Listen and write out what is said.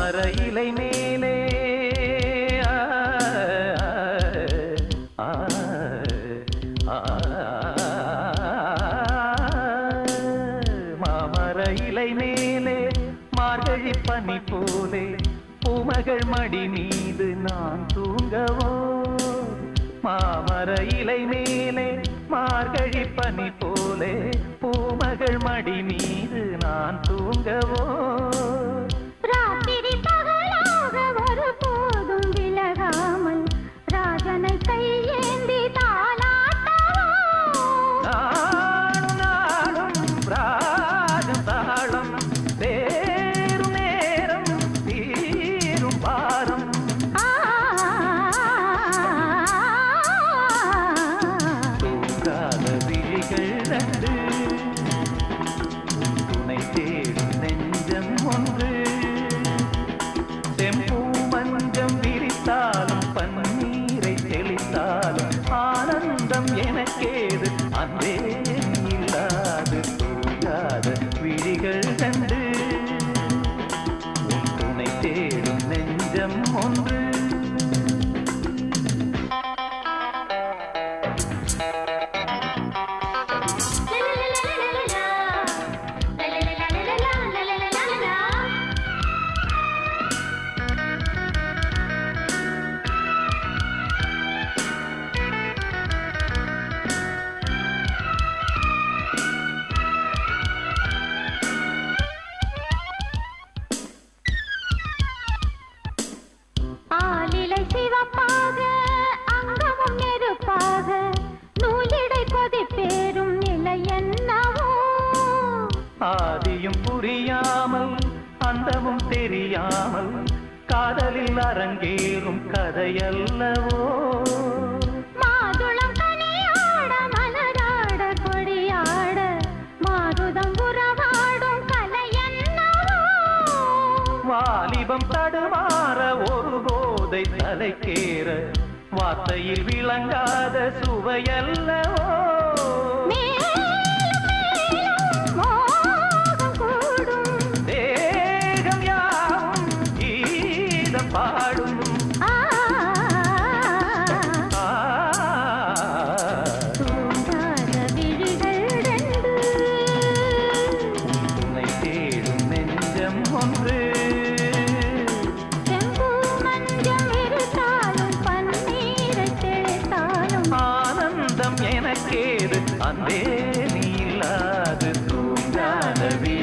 மாமர இலை மேலே ஆ, ஆ, ஆ, மாமர இலை மேலே மார்கழி பனி போலே பூமகள் மடி மீது நான் தூங்கவோ மாமர இலை மேலே மார்கழி பனி போலே பூமகள் மடி மீது நான் தூங்கவோ ராத்திரி பகலாக ஒருபோதும் விலகாமல் ராஜனை கையேந்தி தாலாட்டவோ நாளும் நாளும் ராகம் தாளம் தேரும் நேரம் தீரும் பாரம் ஆ தூங்காத விழிகள் ரெண்டு துணை தேடும் நெஞ்சம் ஒன்று செம்பூ மஞ்சம் விரித்தாலும் பன்னீரை தெளித்தாலும் ஆனந்தம் எனக்கேது அன்பே இல்லாது தூங்காத விழிகள் கண்டு உன் துணை தேடும் நெஞ்சம் ஒன்று ஆலிலை சிவப்பாக அங்கமும் நெருப்பாக நூலிடை கொதிப்பேரும் நிலை என்னவோ ஆதியும் புரியாமல் அந்தமும் தெரியாமல் காதலில் அரங்கேறும் கதையல்லவோ மாதுளம் கனியாட மலராட கொடியாட மாருதம் உறவாடும் கலை என்னவோ வாலிபம் தடுமாற ஒரு போதை தலைக்கேற வார்த்தையில் விளங்காத சுவையல்லவோ மேலும் மேலும் மோகம் கூடும் தேகம் யாவும் கீதம் பாடும் ஆ ஆ, தூங்காத விழிகள் ரெண்டு உன்னை தேடும் நெஞ்சம் ஒன்று செம்பூ மஞ்சம் இருத்தாலும் பன்னீரை தெளித்தாலும் ஆனந்தம் எனக்கேது அந்தே நீ இல்லாது தூங்காத வீடு